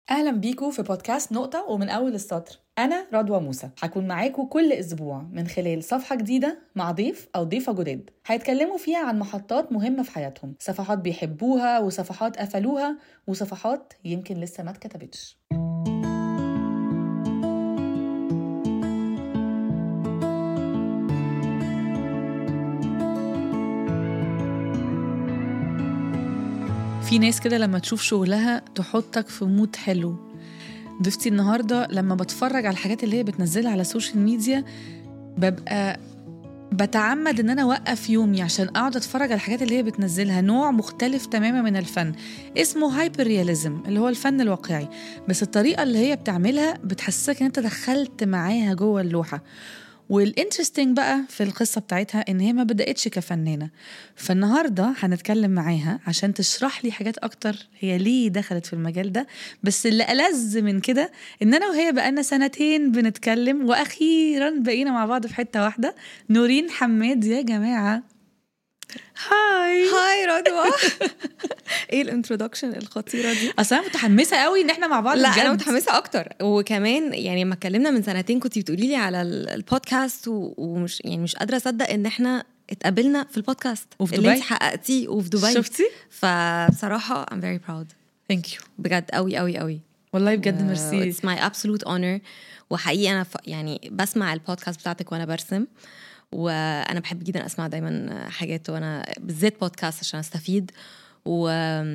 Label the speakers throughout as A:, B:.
A: اهلا بيكم في بودكاست نقطة ومن اول السطر انا رضوى موسى هكون معاكم كل اسبوع من خلال صفحة جديدة مع ضيف او ضيفة جداد هيتكلموا فيها عن محطات مهمة في حياتهم صفحات بيحبوها وصفحات قفلوها وصفحات يمكن لسه ما اتكتبتش في ناس كده لما تشوف شغلها تحطك في مود حلو ضيفتي النهارده لما بتفرج على الحاجات اللي هي بتنزلها على السوشيال ميديا ببقى بتعمد ان انا اوقف يومي عشان اقعد اتفرج على الحاجات اللي هي بتنزلها نوع مختلف تماما من الفن اسمه هايبر رياليزم اللي هو الفن الواقعي بس الطريقه اللي هي بتعملها بتحسسك ان انت دخلت معاها جوه اللوحه والانترستنج بقى في القصة بتاعتها إن هي ما بدأتش كفنانة فالنهاردة هنتكلم معاها عشان تشرح لي حاجات أكتر هي ليه دخلت في المجال ده بس اللي ألذ من كده إن أنا وهي بقالنا سنتين بنتكلم وأخيرا بقينا مع بعض في حتة واحدة نورين حماد يا جماعة هاي
B: هاي رضوى ايه الانترودكشن الخطيره دي
A: اصل انا متحمسه قوي ان احنا مع بعض
B: لا
A: بجد.
B: انا متحمسه اكتر وكمان يعني لما اتكلمنا من سنتين كنت بتقولي لي على ال- البودكاست و- ومش يعني مش قادره اصدق ان احنا اتقابلنا في البودكاست
A: وفي
B: اللي
A: دبي.
B: انت حققتيه وفي دبي
A: شفتي
B: فبصراحه I'm very proud
A: ثانك يو
B: بجد قوي قوي قوي
A: والله بجد ميرسي
B: اتس ماي absolute honor وحقيقي انا ف... يعني بسمع البودكاست بتاعتك وانا برسم وانا بحب جدا اسمع دايما حاجات وانا بالذات بودكاست عشان استفيد و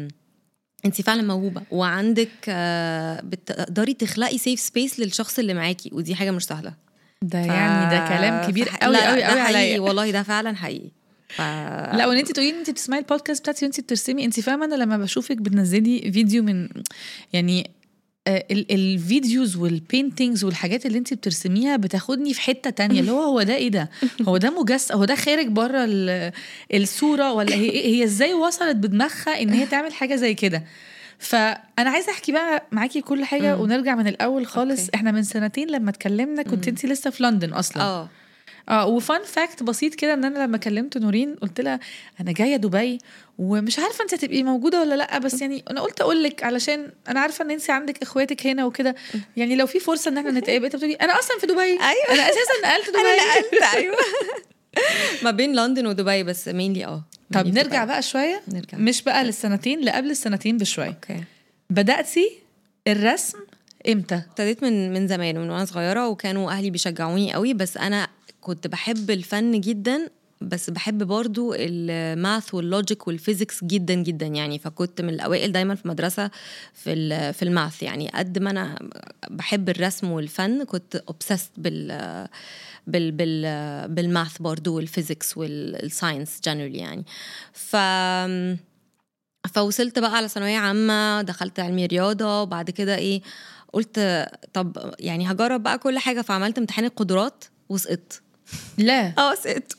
B: انت فعلا موهوبه وعندك آه، بتقدري تخلقي سيف سبيس للشخص اللي معاكي ودي حاجه مش سهله
A: ده
B: ف-
A: يعني ده كلام كبير
B: فح-
A: قوي
B: لا، لا،
A: قوي
B: ده
A: قوي
B: حقيقي
A: عليا
B: والله ده فعلا حقيقي ف...
A: لا وان انت تقولي ان انت بتسمعي البودكاست بتاعتي وانت بترسمي انت فاهمه انا لما بشوفك بتنزلي فيديو من يعني آه، ال- الفيديوز والبينتينجز والحاجات اللي انت بترسميها بتاخدني في حته تانية اللي هو هو ده ايه ده هو ده مجسم هو ده خارج بره ال- الصوره ولا هي هي ازاي وصلت بدماغها ان هي تعمل حاجه زي كده فانا عايزه احكي بقى معاكي كل حاجه
B: مم.
A: ونرجع من الاول خالص
B: أوكي.
A: احنا من سنتين لما اتكلمنا كنت
B: مم.
A: انت لسه في لندن اصلا
B: اه
A: اه وفان فاكت بسيط كده ان انا لما كلمت نورين قلت لها انا جايه دبي ومش عارفه انت هتبقي موجوده ولا لا بس يعني انا قلت اقول لك علشان انا عارفه ان انت عندك اخواتك هنا وكده يعني لو في فرصه ان احنا نتقابل انت بتقولي انا اصلا في دبي
B: ايوه
A: انا اساسا نقلت دبي
B: انا نقلت ايوه ما بين لندن ودبي بس مينلي اه
A: طب
B: mainly في
A: نرجع
B: دبي.
A: بقى شويه
B: نرجع
A: مش بقى للسنتين اللي قبل السنتين بشويه
B: اوكي
A: بداتي الرسم امتى
B: ابتديت من من زمان من وانا صغيره وكانوا اهلي بيشجعوني قوي بس انا كنت بحب الفن جدا بس بحب برضو الماث واللوجيك والفيزيكس جدا جدا يعني فكنت من الاوائل دايما في مدرسه في ال- في الماث يعني قد ما انا بحب الرسم والفن كنت اوبسست بال بال بال بالماث برضو والفيزيكس والساينس جنرالي يعني ف فوصلت بقى على ثانويه عامه دخلت علمي رياضه وبعد كده ايه قلت طب يعني هجرب بقى كل حاجه فعملت امتحان القدرات وسقطت
A: لا
B: اه سقطت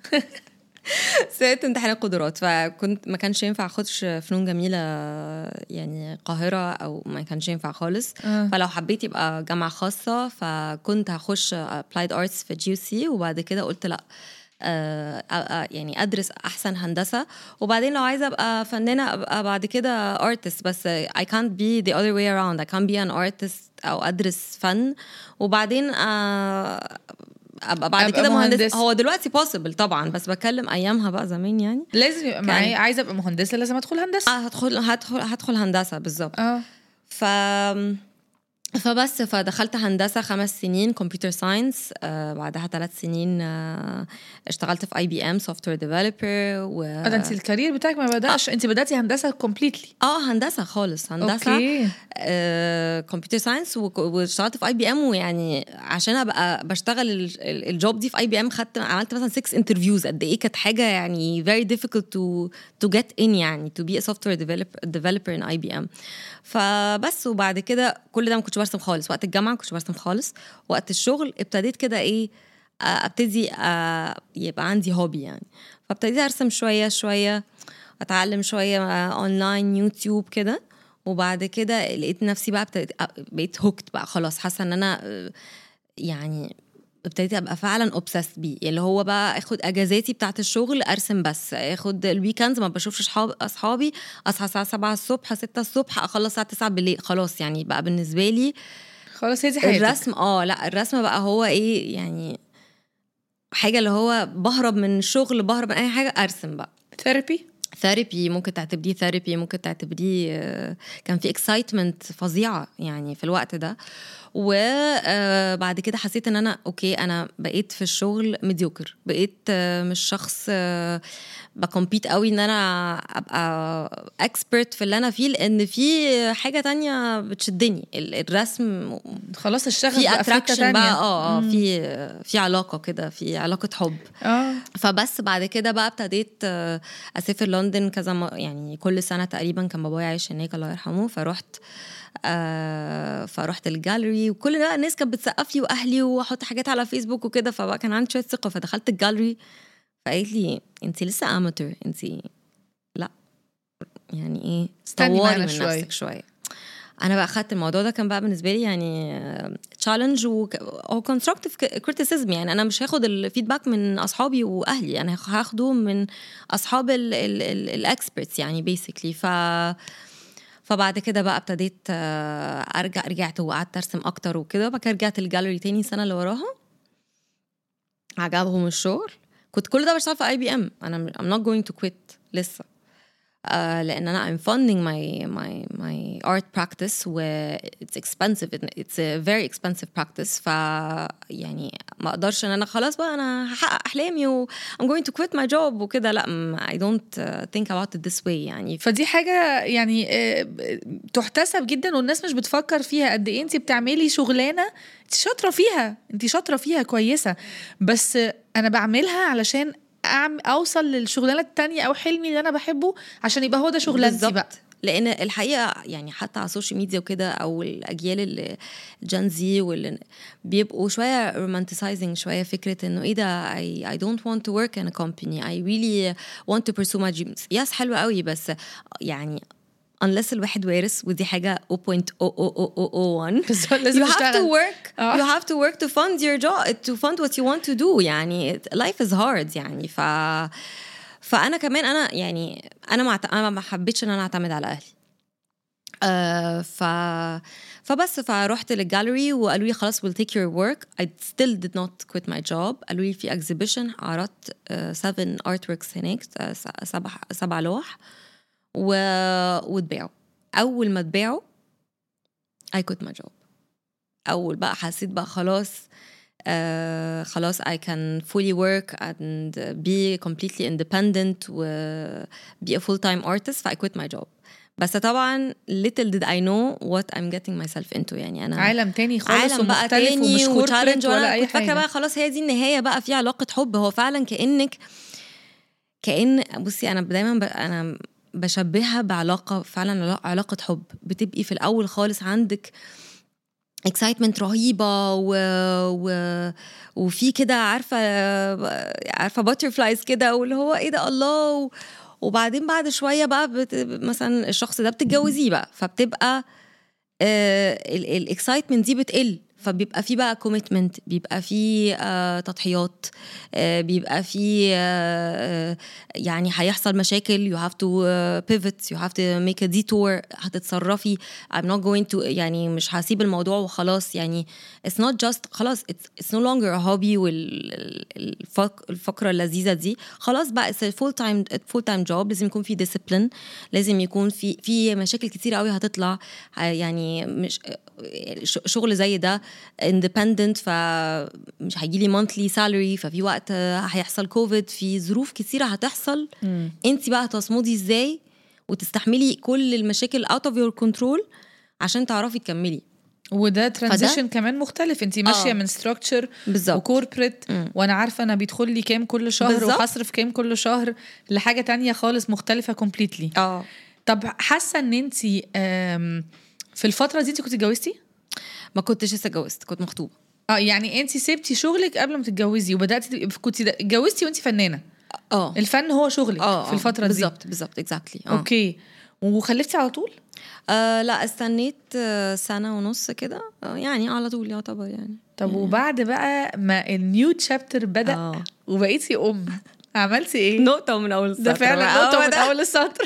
B: سقطت امتحان القدرات فكنت ما كانش ينفع اخدش فنون جميله يعني القاهره او ما كانش ينفع خالص
A: آه.
B: فلو حبيت يبقى جامعه خاصه فكنت هخش ابلايد ارتس في جي سي وبعد كده قلت لا آه، آه، آه، يعني ادرس احسن هندسه وبعدين لو عايزه ابقى فنانه ابقى بعد كده artist بس I can't be the other way around I can't be an artist او ادرس فن وبعدين آه، ابقى بعد
A: أبقى
B: كده مهندس
A: مهندسة.
B: هو دلوقتي possible طبعا بس بتكلم ايامها بقى زمان يعني
A: لازم يبقى معايا عايزه ابقى مهندسه لازم ادخل هندسه
B: اه هدخل هدخل هدخل هندسه بالظبط
A: اه
B: ف فبس فدخلت هندسه خمس سنين كمبيوتر ساينس آه بعدها ثلاث سنين آه اشتغلت في اي بي ام سوفت وير ديفلوبر و
A: اه ده انت الكارير بتاعك ما بداش انت بداتي هندسه كومبليتلي
B: اه هندسه خالص هندسه
A: اوكي
B: كمبيوتر ساينس واشتغلت في اي بي ام ويعني عشان ابقى بشتغل ال- ال- الجوب دي في اي بي ام خدت عملت مثلا 6 انترفيوز قد ايه كانت حاجه يعني very difficult to to get in يعني to be a software developer developer in اي بي ام فبس وبعد كده كل ده ما كنتش برسم خالص وقت الجامعه ما كنتش برسم خالص وقت الشغل ابتديت كده ايه آه، ابتدي آه، يبقى عندي هوبي يعني فابتديت ارسم شويه شويه اتعلم شويه اونلاين يوتيوب كده وبعد كده لقيت نفسي بقى ابتديت بقيت هوكت بقى خلاص حاسه ان انا آه، يعني ابتديت ابقى فعلا اوبسست بيه اللي هو بقى اخد اجازاتي بتاعت الشغل ارسم بس اخد الويكندز ما بشوفش صحاب اصحابي اصحى الساعه 7 الصبح 6 الصبح اخلص الساعه 9 بالليل خلاص يعني بقى بالنسبه لي
A: خلاص هي دي حياتك
B: الرسم اه لا الرسم بقى هو ايه يعني حاجه اللي هو بهرب من الشغل بهرب من اي حاجه ارسم بقى
A: ثيرابي
B: ثيرابي ممكن تعتبريه ثيرابي ممكن تعتبريه آه، كان في اكسايتمنت فظيعه يعني في الوقت ده وبعد كده حسيت ان انا اوكي انا بقيت في الشغل مديوكر بقيت آه، مش شخص آه، بكمبيت قوي ان انا ابقى اكسبرت في اللي انا فيه لان في حاجه تانية بتشدني ال- الرسم
A: خلاص الشغف
B: في
A: بقى في حتة
B: اتراكشن
A: تانية.
B: بقى اه اه
A: مم.
B: في في علاقه كده في علاقه حب
A: اه
B: فبس بعد كده بقى ابتديت آه، اسافر لندن كذا م- يعني كل سنه تقريبا كان بابايا عايش هناك الله يرحمه فرحت آه فرحت الجاليري وكل ده الناس كانت بتسقف لي واهلي واحط حاجات على فيسبوك وكده فبقى كان عندي شويه ثقه فدخلت الجاليري فقالت لي انت لسه اماتور انت لا يعني ايه
A: استني
B: طوري
A: معانا
B: من
A: شوية.
B: نفسك شويه انا بقى خدت الموضوع ده كان بقى بالنسبه لي يعني تشالنج او كونستراكتيف كريتيسيزم يعني انا مش هاخد الفيدباك من اصحابي واهلي انا هاخده من اصحاب الاكسبرتس يعني بيسكلي ف فبعد كده بقى ابتديت آه، ارجع رجعت وقعدت ارسم اكتر وكده بعد كده رجعت الجاليري تاني السنه اللي وراها عجبهم الشغل كنت كل ده بشتغل في اي بي ام انا I'm not going to quit لسه آه لان انا I'm funding my my my art practice و it's expensive it's a very expensive practice ف يعني ما اقدرش ان انا خلاص بقى انا هحقق احلامي و I'm going to quit my job وكده لا م- I don't uh, think about it this way يعني
A: فدي حاجة يعني آه، تحتسب جدا والناس مش بتفكر فيها قد ايه انت بتعملي شغلانة انت شاطرة فيها انت شاطرة فيها كويسة بس انا بعملها علشان أعم اوصل للشغلانة التانية او حلمي اللي انا بحبه عشان يبقى هو ده شغلانتي
B: بالظبط.
A: بقى
B: لان الحقيقه يعني حتى على السوشيال ميديا وكده او الاجيال اللي جان زي واللي بيبقوا شويه رومانتسايزنج شويه فكره انه ايه ده I, I don't want to work in a company I really want to pursue my dreams يس حلوه قوي بس يعني unless الواحد وارث ودي حاجه 0.00001
A: بس لازم
B: you have to
A: تشتغل.
B: work
A: آه.
B: you have to work to fund your job to fund what you want to do يعني life is hard يعني ف فانا كمان انا يعني انا ما انا ما حبيتش ان انا اعتمد على اهلي آه ف فبس فروحت للجاليري وقالوا لي خلاص we'll take your work I still did not quit my job قالوا لي في exhibition عرضت uh, seven artworks هناك آه، س- سبع سبع لوح و... واتباعوا اول ما اتباعوا I quit my job اول بقى حسيت بقى خلاص آه خلاص I can fully work and be completely independent و be a full time artist ف I quit my job بس طبعا little did I know what I'm getting myself into يعني انا
A: عالم تاني خالص
B: عالم بقى
A: ومختلف
B: تاني
A: ومش
B: وتشالنج
A: corporate ولا
B: وانا
A: اي
B: كنت فاكره
A: حاجة
B: بقى خلاص هي دي النهايه بقى في علاقه حب هو فعلا كانك كان بصي انا دايما ب... انا بشبهها بعلاقه فعلا علا- علاقه حب بتبقي في الاول خالص عندك اكسايتمنت رهيبه و... و... وفي كده عارفه عارفه باترفلايز كده واللي هو ايه ده الله و... وبعدين بعد شويه بقى بت... مثلا الشخص ده بتتجوزيه بقى فبتبقى الاكسايتمنت دي بتقل فبيبقى في بقى كوميتمنت بيبقى في آه تضحيات آه بيبقى في آه يعني هيحصل مشاكل you have to uh, pivot you have to make a detour هتتصرفي I'm not going to يعني مش هسيب الموضوع وخلاص يعني it's not just خلاص it's, it's no longer a hobby والفقرة اللذيذة دي خلاص بقى it's a full time full time job لازم يكون في discipline لازم يكون في في مشاكل كتير قوي هتطلع يعني مش شغل زي ده independent فمش هيجي لي monthly salary ففي وقت هيحصل كوفيد في ظروف كتيره هتحصل انت بقى هتصمدي ازاي وتستحملي كل المشاكل out of your control عشان تعرفي تكملي
A: وده ترانزيشن كمان مختلف انت ماشيه
B: آه.
A: من ستراكشر
B: بالظبط
A: وكوربريت وانا عارفه انا بيدخل لي كام كل شهر
B: بالظبط.
A: وهصرف كام كل شهر لحاجه تانية خالص مختلفه كومبليتلي
B: اه
A: طب حاسه ان انت في الفتره دي انت كنت اتجوزتي
B: ما كنتش لسه اتجوزت كنت مخطوبه
A: اه يعني انت سبتي شغلك قبل ما تتجوزي وبداتي تبقي- كنت اتجوزتي وانت فنانه
B: اه
A: الفن هو شغلك
B: اه
A: في الفتره دي
B: بالظبط بالظبط اكزاكتلي اه
A: اوكي وخلفتي على طول
B: آه لا استنيت آه سنه ونص كده آه يعني على طول يعتبر يعني
A: طب وبعد بقى ما النيو تشابتر بدا
B: اه
A: وبقيتي ام عملتي ايه
B: نقطه من اول
A: ده
B: السطر
A: فعلا
B: بقى.
A: نقطه
B: هو
A: من
B: ده.
A: اول السطر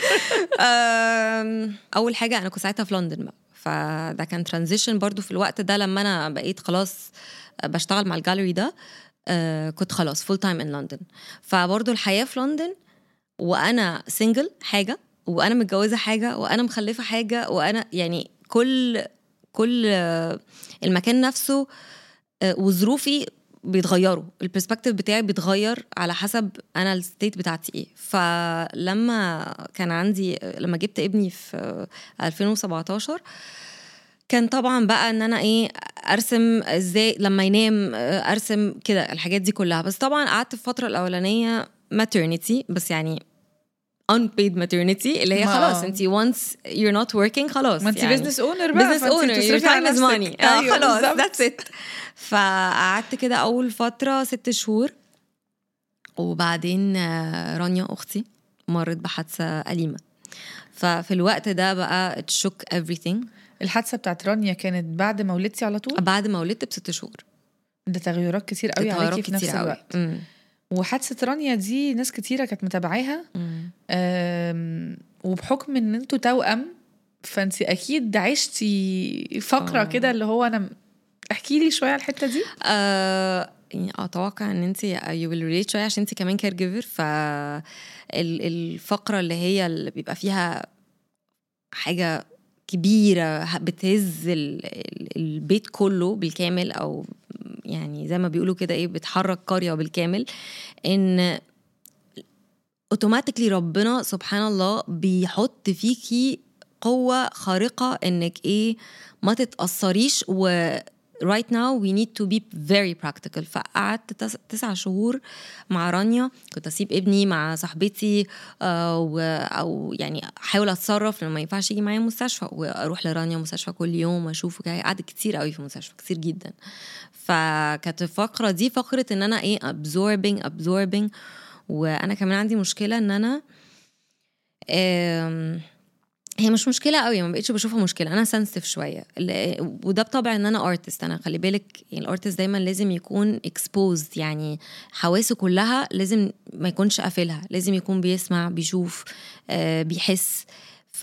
B: آم، اول حاجه انا كنت ساعتها في لندن بقى فده كان ترانزيشن برضو في الوقت ده لما انا بقيت خلاص بشتغل مع الجاليري ده آه، كنت خلاص فول تايم ان لندن فبرضو الحياه في لندن وانا سنجل حاجه وانا متجوزه حاجه وانا مخلفه حاجه وانا يعني كل كل آه، المكان نفسه آه، وظروفي بيتغيروا البرسبكتيف بتاعي بيتغير على حسب انا الستيت بتاعتي ايه فلما كان عندي لما جبت ابني في 2017 كان طبعا بقى ان انا ايه ارسم ازاي لما ينام آه، ارسم كده الحاجات دي كلها بس طبعا قعدت في الفتره الاولانيه maternity بس يعني unpaid maternity اللي هي
A: ما-
B: خلاص انت once you're not working خلاص
A: ما انت
B: يعني.
A: بزنس اونر بقى
B: بزنس
A: فأنت
B: اونر your
A: بتصرفي على
B: time is
A: نفسك.
B: money اه
A: أيوة،
B: خلاص
A: بالظبط.
B: that's it فقعدت كده اول فتره ست شهور وبعدين آه، رانيا اختي مرت بحادثه اليمه ففي الوقت ده بقى it shook everything
A: الحادثه بتاعت رانيا كانت بعد ما ولدتي على طول
B: بعد ما ولدت بست شهور
A: ده تغيرات كتير قوي
B: تغيرات
A: عليكي في نفس
B: كتير قوي.
A: الوقت
B: مم.
A: وحادثه رانيا دي ناس كتيره كانت متابعاها
B: مم.
A: أم، وبحكم ان انتوا توأم فانت اكيد عشتي فقره
B: آه.
A: كده اللي هو انا احكي لي شويه على الحته دي
B: آه يعني اتوقع ان انت يو ويل ريليت شويه عشان انت كمان كير جيفر ف ال- الفقره اللي هي اللي بيبقى فيها حاجه كبيره بتهز ال- ال- البيت كله بالكامل او يعني زي ما بيقولوا كده ايه بتحرك قريه بالكامل ان اوتوماتيكلي ربنا سبحان الله بيحط فيكي قوه خارقه انك ايه ما تتاثريش و right now we need to be very practical فقعدت تس- تسع شهور مع رانيا كنت اسيب ابني مع صاحبتي آه و او يعني احاول اتصرف لما ما ينفعش يجي معايا مستشفى واروح لرانيا مستشفى كل يوم واشوفه كده قعدت كتير قوي في المستشفى كتير جدا فكانت الفقره دي فقره ان انا ايه absorbing absorbing وانا كمان عندي مشكله ان انا آم، هي مش مشكله قوي ما بقتش بشوفها مشكله انا سنسيتيف شويه ل- وده بطبع ان انا ارتست انا خلي بالك يعني الارتست دايما لازم يكون اكسبوزد يعني حواسه كلها لازم ما يكونش قافلها لازم يكون بيسمع بيشوف آه بيحس ف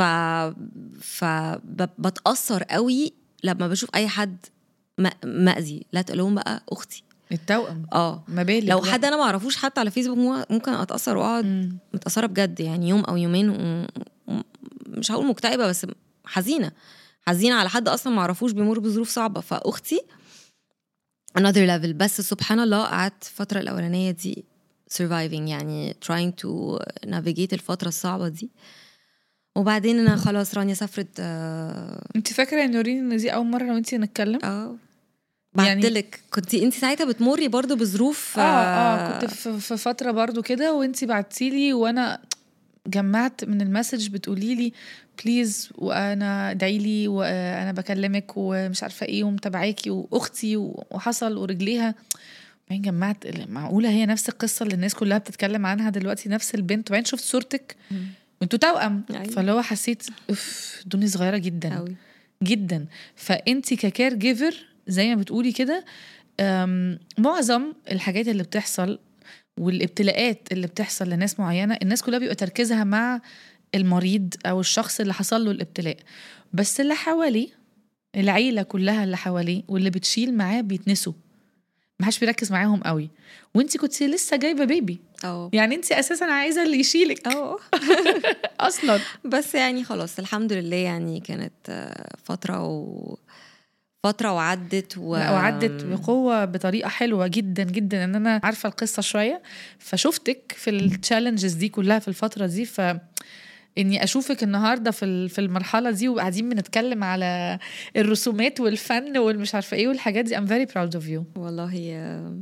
B: فبتاثر قوي لما بشوف اي حد م- مأذي لا تقولهم بقى اختي
A: التوأم
B: اه
A: ما بالك
B: لو
A: بقى.
B: حد انا ما اعرفوش حتى على فيسبوك مو- ممكن اتاثر واقعد
A: مم.
B: متأثرة بجد يعني يوم أو يومين و... و... مش هقول مكتئبة بس حزينة حزينة على حد أصلا معرفوش بيمر بظروف صعبة فأختي another level بس سبحان الله قعدت الفترة الأولانية دي surviving يعني trying to navigate الفترة الصعبة دي وبعدين أنا خلاص رانيا سافرت اه
A: انت فاكره يا نورين ان دي اول مره وانت نتكلم
B: آه.
A: يعني-
B: بعتلك كنت انت ساعتها بتمري برضو بظروف
A: اه اه كنت في في فتره برضو كده وانت بعتي لي وانا جمعت من المسج بتقولي لي بليز وانا ادعي لي وانا بكلمك ومش عارفه ايه ومتابعاكي واختي وحصل ورجليها بعدين جمعت معقوله هي نفس القصه اللي الناس كلها بتتكلم عنها دلوقتي نفس البنت وبعدين شفت صورتك
B: مم.
A: وانتوا توأم
B: أيوة.
A: فاللي هو حسيت اف الدنيا صغيره جدا
B: أوي.
A: جدا فانت ككير جيفر زي ما بتقولي كده أم، معظم الحاجات اللي بتحصل والابتلاءات اللي بتحصل لناس معينه الناس كلها بيبقى تركيزها مع المريض او الشخص اللي حصل له الابتلاء بس اللي حواليه العيله كلها اللي حواليه واللي بتشيل معاه بيتنسوا ما حدش بيركز معاهم قوي وانت كنت لسه جايبه بيبي
B: اه
A: يعني انت اساسا عايزه اللي يشيلك
B: اه
A: اصلا
B: بس يعني خلاص الحمد لله يعني كانت آه، فترة و فترة وعدت و...
A: لا وعدت بقوة بطريقة حلوة جدا جدا ان انا عارفة القصة شوية فشفتك في التشالنجز دي كلها في الفترة دي ف اني اشوفك النهارده في ال- في المرحله دي وقاعدين بنتكلم على الرسومات والفن والمش عارفه ايه والحاجات دي I'm very proud of you
B: والله آه،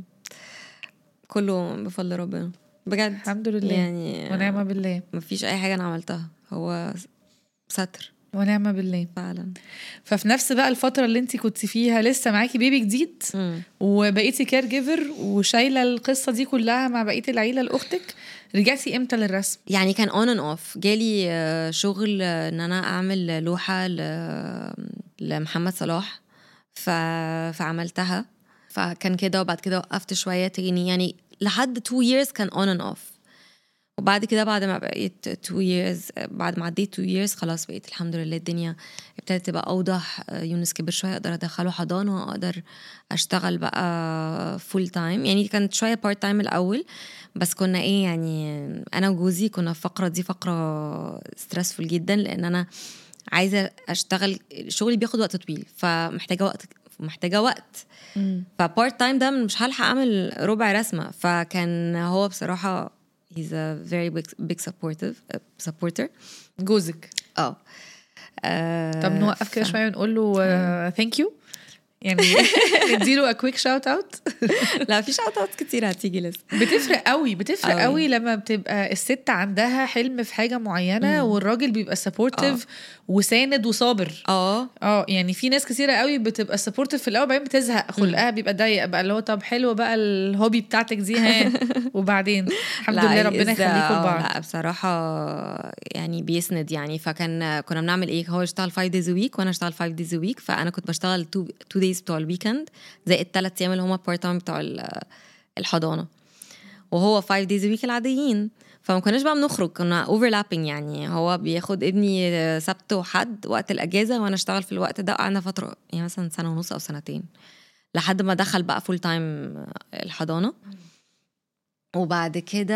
B: كله بفضل ربنا بجد
A: الحمد لله
B: يعني
A: ونعم بالله
B: مفيش اي حاجة انا عملتها هو ستر
A: ونعم بالله
B: فعلا
A: ففي نفس بقى الفتره اللي انت كنت فيها لسه معاكي بيبي جديد
B: مم.
A: وبقيتي كير جيفر وشايله القصه دي كلها مع بقيه العيله لاختك رجعتي امتى للرسم
B: يعني كان اون اند اوف جالي آه، شغل آه، ان انا اعمل لوحه ل- لمحمد صلاح ف... فعملتها فكان كده وبعد كده وقفت شويه تاني يعني لحد 2 years كان اون اند اوف وبعد كده بعد ما بقيت 2 years بعد ما عديت 2 years خلاص بقيت الحمد لله الدنيا ابتدت تبقى اوضح آه، يونس كبر شويه اقدر ادخله حضانه اقدر اشتغل بقى فول تايم يعني كانت شويه بارت تايم الاول بس كنا ايه يعني انا وجوزي كنا الفقره دي فقره ستريسفول جدا لان انا عايزه اشتغل شغلي بياخد وقت طويل فمحتاجه وقت محتاجه وقت فبارت تايم ده مش هلحق اعمل ربع رسمه فكان هو بصراحه he's a very big, big supportive supporter
A: جوزك
B: اه آه،
A: طب نوقف كده
B: ف-
A: شويه ونقول له ثانك يو يعني نديله ا كويك شاوت اوت
B: لا في شوت اوتس كتير هتيجي لسه
A: بتفرق قوي بتفرق
B: قوي.
A: قوي لما بتبقى الست عندها حلم في حاجه معينه والراجل بيبقى سبورتيف وساند وصابر
B: اه
A: اه يعني في ناس كتيرة قوي بتبقى سبورتيف في الاول بعدين بتزهق خلقها بيبقى ضيق بقى اللي هو طب حلوه بقى الهوبي بتاعتك دي ها وبعدين الحمد
B: لا،
A: لله ربنا
B: is-
A: يخليكم
B: آه،
A: لبعض
B: لا بصراحة يعني بيسند يعني فكان كنا بنعمل ايه هو يشتغل 5 days a week وانا اشتغل 5 days a week فانا كنت بشتغل 2 days بتوع الويكند زي الثلاث ايام اللي هما بارت تايم بتوع ال- الحضانة وهو 5 days a week العاديين فما كناش بقى بنخرج كنا اوفرلابنج يعني هو بياخد ابني سبت وحد وقت الاجازه وانا اشتغل في الوقت ده قعدنا فتره يعني مثلا سنه ونص او سنتين لحد ما دخل بقى فول تايم الحضانه وبعد كده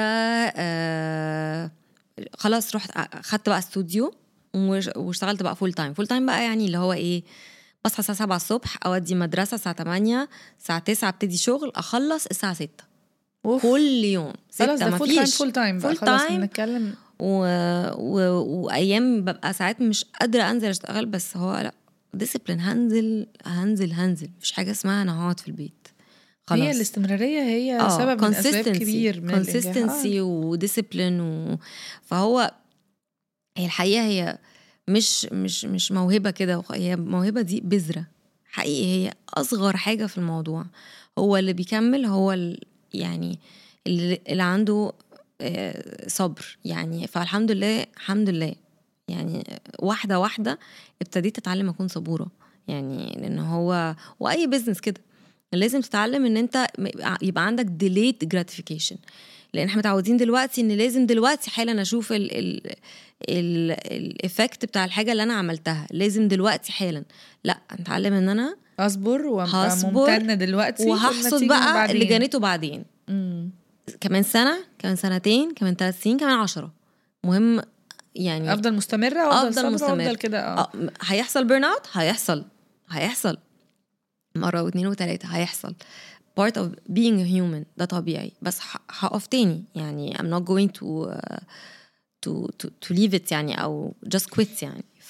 B: آه خلاص رحت خدت بقى استوديو وش- واشتغلت بقى فول تايم فول تايم بقى يعني اللي هو ايه بصحى الساعه 7 الصبح اودي مدرسه الساعه 8 الساعه 9 ابتدي شغل اخلص الساعه 6
A: أوف.
B: كل يوم
A: خلاص
B: ستة
A: ده فول تايم
B: مفيش
A: فول تايم بقى
B: فول
A: خلاص
B: تايم
A: بنتكلم
B: و... و... وايام ببقى ساعات مش قادره انزل اشتغل بس هو لا ديسيبلين هنزل هنزل هنزل مفيش حاجه اسمها انا هقعد في البيت خلاص
A: هي الاستمراريه هي
B: آه،
A: سبب من اسباب
B: consistency.
A: كبير من الإنجاح.
B: consistency وديسيبلين و... فهو هي الحقيقه هي مش مش مش موهبه كده هي موهبه دي بذره حقيقي هي اصغر حاجه في الموضوع هو اللي بيكمل هو ال... يعني اللي, اللي عنده آه، صبر يعني فالحمد لله الحمد لله يعني واحده واحده ابتديت اتعلم اكون صبوره يعني لان هو واي بزنس كده لازم تتعلم ان انت يبقى عندك delayed gratification لان احنا متعودين دلوقتي ان لازم دلوقتي حالا اشوف ال ال ال الايفكت بتاع الحاجه اللي انا عملتها لازم دلوقتي حالا لا اتعلم ان انا
A: اصبر وابقى
B: هصبر
A: ممتنه دلوقتي
B: وهحصد
A: والنتيجة
B: بقى
A: بعدين.
B: اللي جنيته بعدين
A: مم.
B: كمان سنه كمان سنتين كمان ثلاث سنين كمان عشرة مهم يعني
A: افضل مستمره وافضل
B: أفضل
A: صابره
B: مستمر.
A: وافضل كده اه
B: آه، هيحصل بيرن اوت هيحصل هيحصل مرة واثنين وثلاثة هيحصل part of being a human ده طبيعي بس ه- هقف تاني يعني I'm not going to uh, to to to leave it يعني أو just quit يعني ف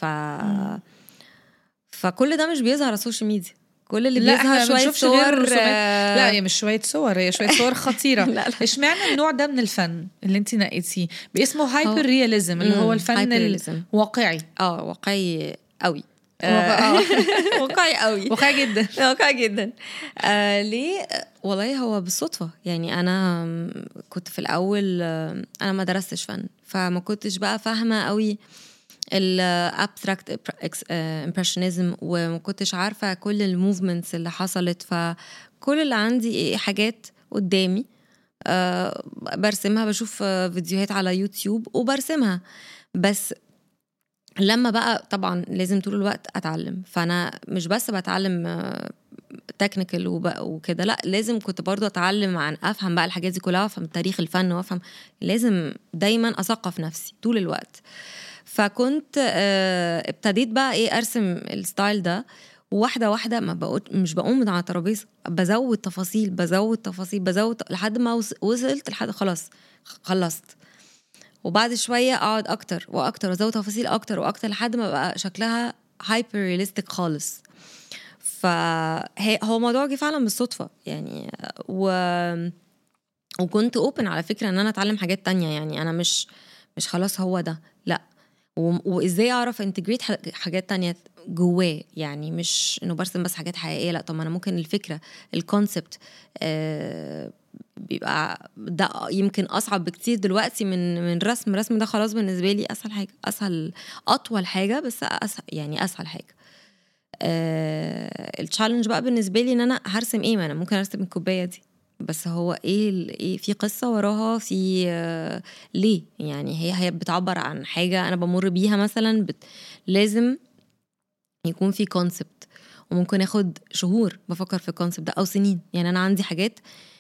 B: فكل ده مش بيظهر على السوشيال ميديا كل اللي
A: لا احنا
B: بيظهر
A: ما
B: شوية
A: بنشوفش غير
B: صور
A: رسومات.
B: آه،
A: لا هي مش شويه صور هي شويه صور خطيره
B: لا، لا.
A: اشمعنى النوع ده من الفن اللي انت نقيتيه باسمه
B: هو-
A: هايبر رياليزم اللي هو
B: مم،
A: الفن
B: hyperrealism.
A: الواقعي
B: اه واقعي قوي
A: آه.
B: واقعي قوي
A: واقعي جدا
B: واقعي جدا آه ليه آه، والله هو بالصدفة يعني أنا م، كنت في الأول آه، أنا ما درستش فن فما كنتش بقى فاهمة قوي الابستراكت امبريشنزم وما كنتش عارفة كل الموفمنتس اللي حصلت فكل اللي عندي إيه حاجات قدامي آه برسمها بشوف آه، فيديوهات على يوتيوب وبرسمها بس لما بقى طبعا لازم طول الوقت اتعلم فانا مش بس بتعلم تكنيكال وكده لا لازم كنت برضو اتعلم عن افهم بقى الحاجات دي كلها وافهم تاريخ الفن وافهم لازم دايما اثقف نفسي طول الوقت فكنت آه، ابتديت بقى ايه ارسم الستايل ده واحدة واحدة ما بقوت مش بقوم من على الترابيزة بزود تفاصيل بزود تفاصيل بزود لحد ما وص- وصلت لحد خلاص خلصت وبعد شويه اقعد اكتر واكتر وازود تفاصيل اكتر واكتر لحد ما بقى شكلها هايبر رياليستيك خالص فهي هو موضوع جه فعلا بالصدفه يعني و وكنت اوبن على فكره ان انا اتعلم حاجات تانية يعني انا مش مش خلاص هو ده لا و- وازاي اعرف انتجريت حاجات تانية جواه يعني مش انه برسم بس حاجات حقيقيه لا طب ما انا ممكن الفكره الكونسبت آه بيبقى ده يمكن اصعب بكتير دلوقتي من من رسم الرسم ده خلاص بالنسبه لي اسهل حاجه اسهل اطول حاجه بس اسهل يعني اسهل حاجه آه التشالنج بقى بالنسبه لي ان انا هرسم ايه ما انا ممكن ارسم الكوبايه دي بس هو ايه ال- ايه في قصه وراها في آه ليه يعني هي هي بتعبر عن حاجه انا بمر بيها مثلا بت لازم يكون في كونسبت وممكن اخد شهور بفكر في الكونسبت ده او سنين يعني انا عندي حاجات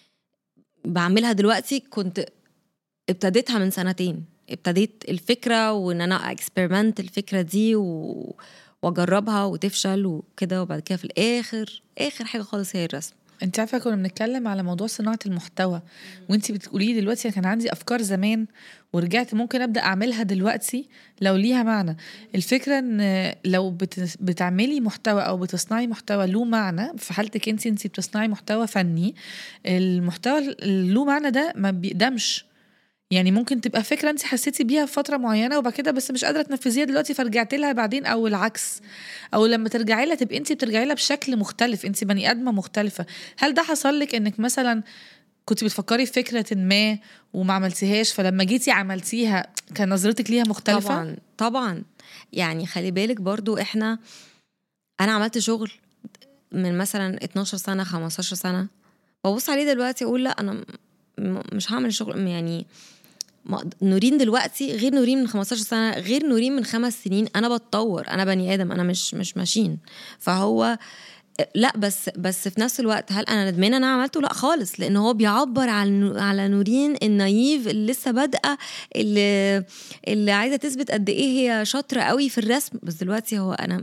B: بعملها دلوقتي كنت ابتديتها من سنتين ابتديت الفكره وان انا اكسبيرمنت الفكره دي و... واجربها وتفشل وكده وبعد كده في الاخر اخر حاجه خالص هي الرسم
A: انت عارفه كنا بنتكلم على موضوع صناعه المحتوى وانت بتقولي لي دلوقتي أنا كان عندي افكار زمان ورجعت ممكن ابدا اعملها دلوقتي لو ليها معنى الفكره ان لو بت- بتعملي محتوى او بتصنعي محتوى له معنى في حالتك انت انت بتصنعي محتوى فني المحتوى اللي له معنى ده ما بيقدمش يعني ممكن تبقى فكره انت حسيتي بيها في فتره معينه وبعد كده بس مش قادره تنفذيها دلوقتي فرجعت لها بعدين او العكس او لما ترجعي لها تبقى انت بترجعي لها بشكل مختلف انت بني ادمه مختلفه هل ده حصل لك انك مثلا كنت بتفكري في فكره ما وما عملتيهاش فلما جيتي عملتيها كان نظرتك ليها مختلفه
B: طبعا طبعا يعني خلي بالك برضو احنا انا عملت شغل من مثلا 12 سنه 15 سنه ببص عليه دلوقتي اقول لا انا م- مش هعمل شغل يعني ما- نورين دلوقتي غير نورين من 15 سنه غير نورين من خمس سنين انا بتطور انا بني ادم انا مش مش ماشين فهو لا بس بس في نفس الوقت هل انا ندمانه انا عملته لا خالص لان هو بيعبر عن على نورين النايف اللي لسه بادئه اللي اللي عايزه تثبت قد ايه هي شاطره قوي في الرسم بس دلوقتي هو انا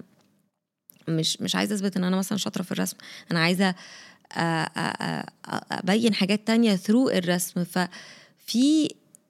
B: مش مش عايزه اثبت ان انا مثلا شاطره في الرسم انا عايزه أ- أ- أ- ابين حاجات تانية ثرو الرسم ففي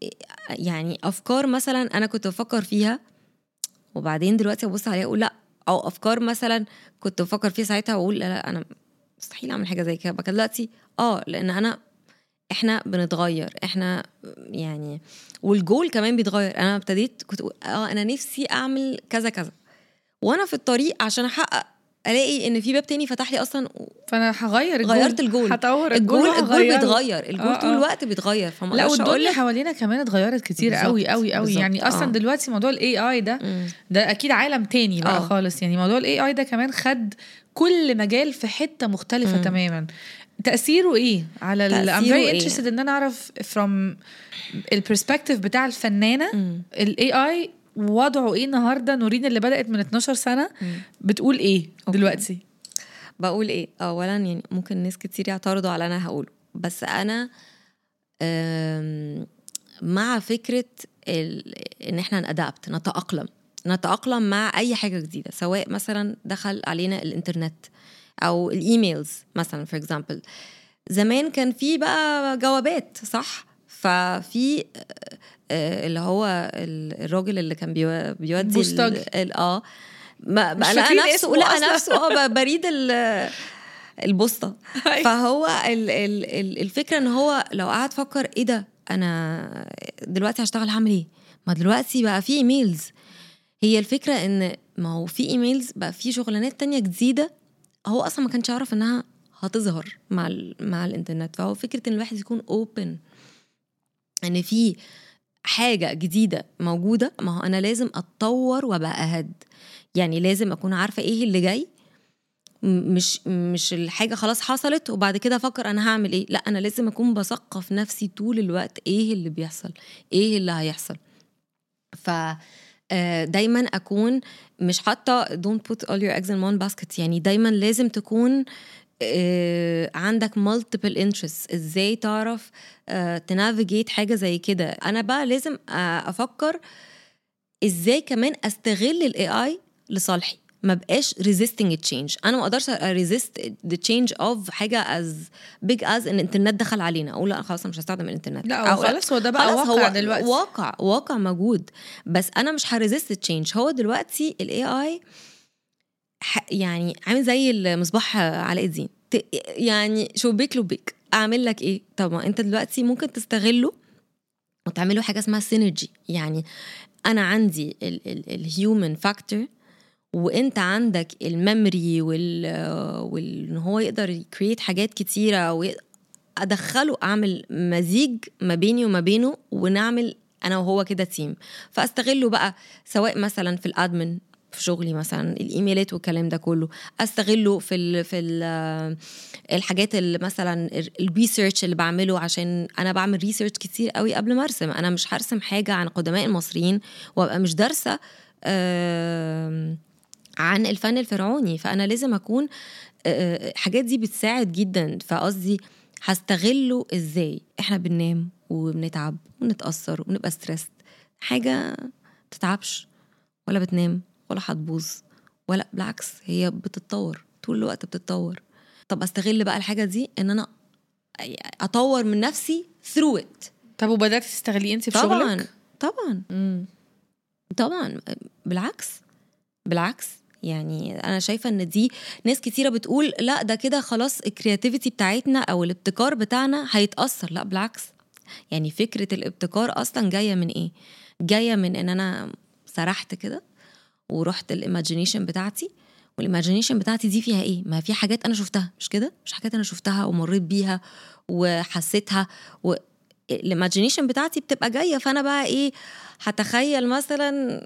B: يعني افكار مثلا انا كنت بفكر فيها وبعدين دلوقتي ابص عليها اقول لا او افكار مثلا كنت بفكر فيها ساعتها واقول لا, لا انا مستحيل اعمل حاجه زي كده بقى دلوقتي اه لان انا احنا بنتغير احنا يعني والجول كمان بيتغير انا ابتديت كنت أقول اه انا نفسي اعمل كذا كذا وانا في الطريق عشان احقق الاقي ان في باب تاني فتح لي اصلا
A: فانا هغير الجول
B: غيرت الجول.
A: هطور
B: الجول الجول
A: وهغيره.
B: بيتغير الجول
A: آه،
B: طول
A: آه.
B: الوقت بيتغير فما
A: لا
B: اقدرش
A: والدنيا
B: اقول لك
A: حوالينا كمان اتغيرت كتير
B: بالظبط،
A: قوي قوي قوي
B: بالظبط،
A: يعني اصلا
B: آه.
A: دلوقتي موضوع الاي اي ده
B: مم.
A: ده اكيد عالم تاني بقى
B: آه.
A: خالص يعني موضوع الاي اي ده كمان خد كل مجال في حته مختلفه
B: مم.
A: تماما تاثيره ايه على ال I'm
B: تأثيره
A: very
B: إيه؟
A: interested ان انا اعرف from البرسبكتيف بتاع الفنانه
B: مم.
A: الاي اي وضعه ايه النهارده نورين اللي بدات من 12 سنه
B: مم.
A: بتقول ايه
B: أوكي.
A: دلوقتي
B: بقول ايه اولا يعني ممكن ناس كتير يعترضوا على اللي انا هقوله بس انا أم، مع فكره ال... ان احنا نادابت نتاقلم نتاقلم مع اي حاجه جديده سواء مثلا دخل علينا الانترنت او الايميلز مثلا فور اكزامبل زمان كان في بقى جوابات صح ففي آه، آه، اللي هو ال- الراجل اللي كان بيو- بيودي ال-
A: بوسطجي.
B: ال- اه ما
A: مش
B: بقى لقى
A: فاكرين
B: نفسه
A: اسمه
B: لقى
A: أصلاً.
B: نفسه اه ب- بريد ال- البوسطه فهو ال ال ال الفكره ان هو لو قعد فكر ايه ده انا دلوقتي هشتغل هعمل ايه ما دلوقتي بقى في ايميلز هي الفكره ان ما هو في ايميلز بقى في شغلانات تانية جديده هو اصلا ما كانش يعرف انها هتظهر مع ال مع الانترنت فهو فكره ان الواحد يكون اوبن ان في حاجه جديده موجوده ما هو انا لازم اتطور وابقى اهد يعني لازم اكون عارفه ايه اللي جاي م- مش مش الحاجه خلاص حصلت وبعد كده افكر انا هعمل ايه لا انا لازم اكون بثقف نفسي طول الوقت ايه اللي بيحصل ايه اللي هيحصل ف آه، دايما اكون مش حاطه don't put all your eggs in one basket يعني دايما لازم تكون آه، عندك multiple interests ازاي تعرف تنافيجيت حاجه زي كده انا بقى لازم آه، افكر ازاي كمان استغل الاي اي لصالحي ما بقاش resisting change انا ما اقدرش resist the change of حاجه as big as ان الانترنت دخل علينا اقول لا خلاص أنا مش هستخدم الانترنت
A: لا هو
B: أو
A: خلاص هو ده بقى
B: خلاص
A: واقع
B: هو
A: دلوقتي
B: واقع واقع موجود بس انا مش هريزست تشينج هو دلوقتي الاي اي يعني عامل زي المصباح علاء الدين ت- يعني شبيك لبيك اعمل لك ايه طب ما انت دلوقتي ممكن تستغله وتعملوا حاجه اسمها سينرجي يعني انا عندي الهيومن فاكتور وانت عندك الميموري وال وان هو يقدر يكريت حاجات كتيره وادخله اعمل مزيج ما بيني وما بينه ونعمل انا وهو كده تيم فاستغله بقى سواء مثلا في الادمن في شغلي مثلا الايميلات والكلام ده كله استغله في ال في ال الحاجات اللي مثلا الريسيرش اللي بعمله عشان انا بعمل ريسيرش كتير قوي قبل ما ارسم انا مش هرسم حاجه عن قدماء المصريين وابقى مش دارسه عن الفن الفرعوني فانا لازم اكون الحاجات دي بتساعد جدا فقصدي هستغله ازاي احنا بننام وبنتعب ونتاثر ونبقى ستريس حاجه تتعبش ولا بتنام ولا هتبوظ ولا بالعكس هي بتتطور طول الوقت بتتطور طب استغل بقى الحاجه دي ان انا اطور من نفسي ثرو ات
A: طب وبدات تستغليه انت في
B: طبعا
A: شغلك
B: طبعا
A: مم.
B: طبعا بالعكس بالعكس يعني انا شايفه ان دي ناس كتيره بتقول لا ده كده خلاص الكرياتيفيتي بتاعتنا او الابتكار بتاعنا هيتاثر لا بالعكس يعني فكره الابتكار اصلا جايه من ايه جايه من ان انا سرحت كده ورحت الايماجينيشن بتاعتي والايماجينيشن بتاعتي دي فيها ايه ما في حاجات انا شفتها مش كده مش حاجات انا شفتها ومريت بيها وحسيتها و الايماجينيشن بتاعتي بتبقى جايه فانا بقى ايه هتخيل مثلا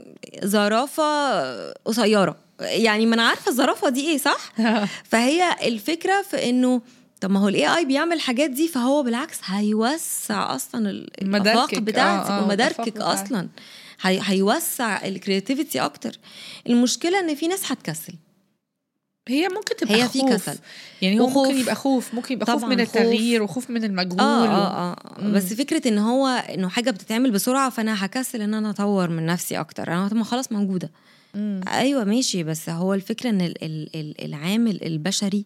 B: زرافه قصيره يعني ما انا عارفه الزرافه دي ايه صح فهي الفكره في انه طب ما هو الاي اي بيعمل الحاجات دي فهو بالعكس هيوسع اصلا الافاق
A: مداركك.
B: بتاعتك
A: آه، آه،
B: ومداركك
A: الآفاق بتاعتك.
B: اصلا هي هيوسع الكرياتيفيتي اكتر المشكله ان في ناس هتكسل
A: هي ممكن تبقى
B: هي في
A: خوف.
B: كسل
A: يعني هو
B: وخوف.
A: ممكن يبقى خوف ممكن يبقى خوف
B: طبعاً
A: من
B: خوف.
A: التغيير وخوف من المجهول
B: اه
A: و...
B: اه اه
A: مم.
B: بس فكره ان هو انه حاجه بتتعمل بسرعه فانا هكسل ان انا اطور من نفسي اكتر انا طب ما خلاص موجوده
A: مم.
B: ايوه ماشي بس هو الفكره ان ال- ال- ال- العامل البشري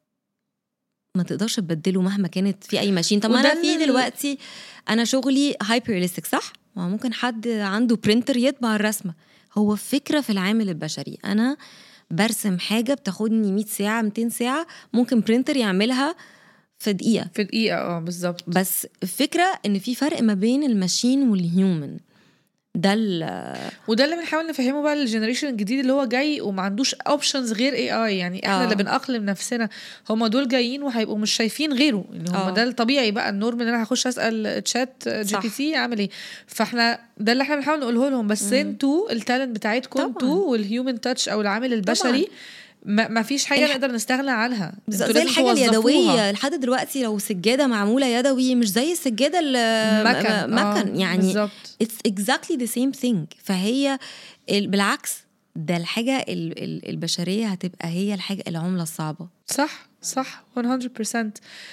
B: ما تقدرش تبدله مهما كانت في اي ماشين طب ما
A: وده
B: انا في
A: ال-
B: دلوقتي انا شغلي هايبر رياليستيك صح ما هو ممكن حد عنده برينتر يطبع الرسمه هو فكره في العامل البشري انا برسم حاجه بتاخدني 100 ساعه 200 ساعه ممكن برينتر يعملها في دقيقه
A: في دقيقة اه بالظبط
B: بس الفكره ان في فرق ما بين الماشين والهيومن ده ال-
A: وده اللي بنحاول نفهمه بقى للجنريشن الجديد اللي هو جاي وما عندوش اوبشنز غير اي اي يعني احنا
B: آه.
A: اللي بنأقلم نفسنا هم دول جايين وهيبقوا مش شايفين غيره يعني هم
B: آه.
A: ده الطبيعي بقى النورم ان انا هخش اسال تشات جي
B: صح.
A: بي تي اعمل ايه فاحنا ده اللي احنا بنحاول نقوله لهم بس انتوا التالنت بتاعتكم
B: طبعاً.
A: انتوا والهيومن تاتش او العامل البشري ما, ما فيش حاجه
B: الح-
A: نقدر نستغنى عنها
B: بالظبط
A: انتوا
B: زي
A: لازم
B: الحاجه
A: توظفوها.
B: اليدويه لحد دلوقتي لو سجاده معموله يدوي مش زي السجاده
A: مكن
B: مكن
A: آه،
B: يعني
A: بالظبط
B: it's exactly the same thing فهي ال- بالعكس ده الحاجه ال- ال- البشريه هتبقى هي الحاجه العمله الصعبه
A: صح صح 100%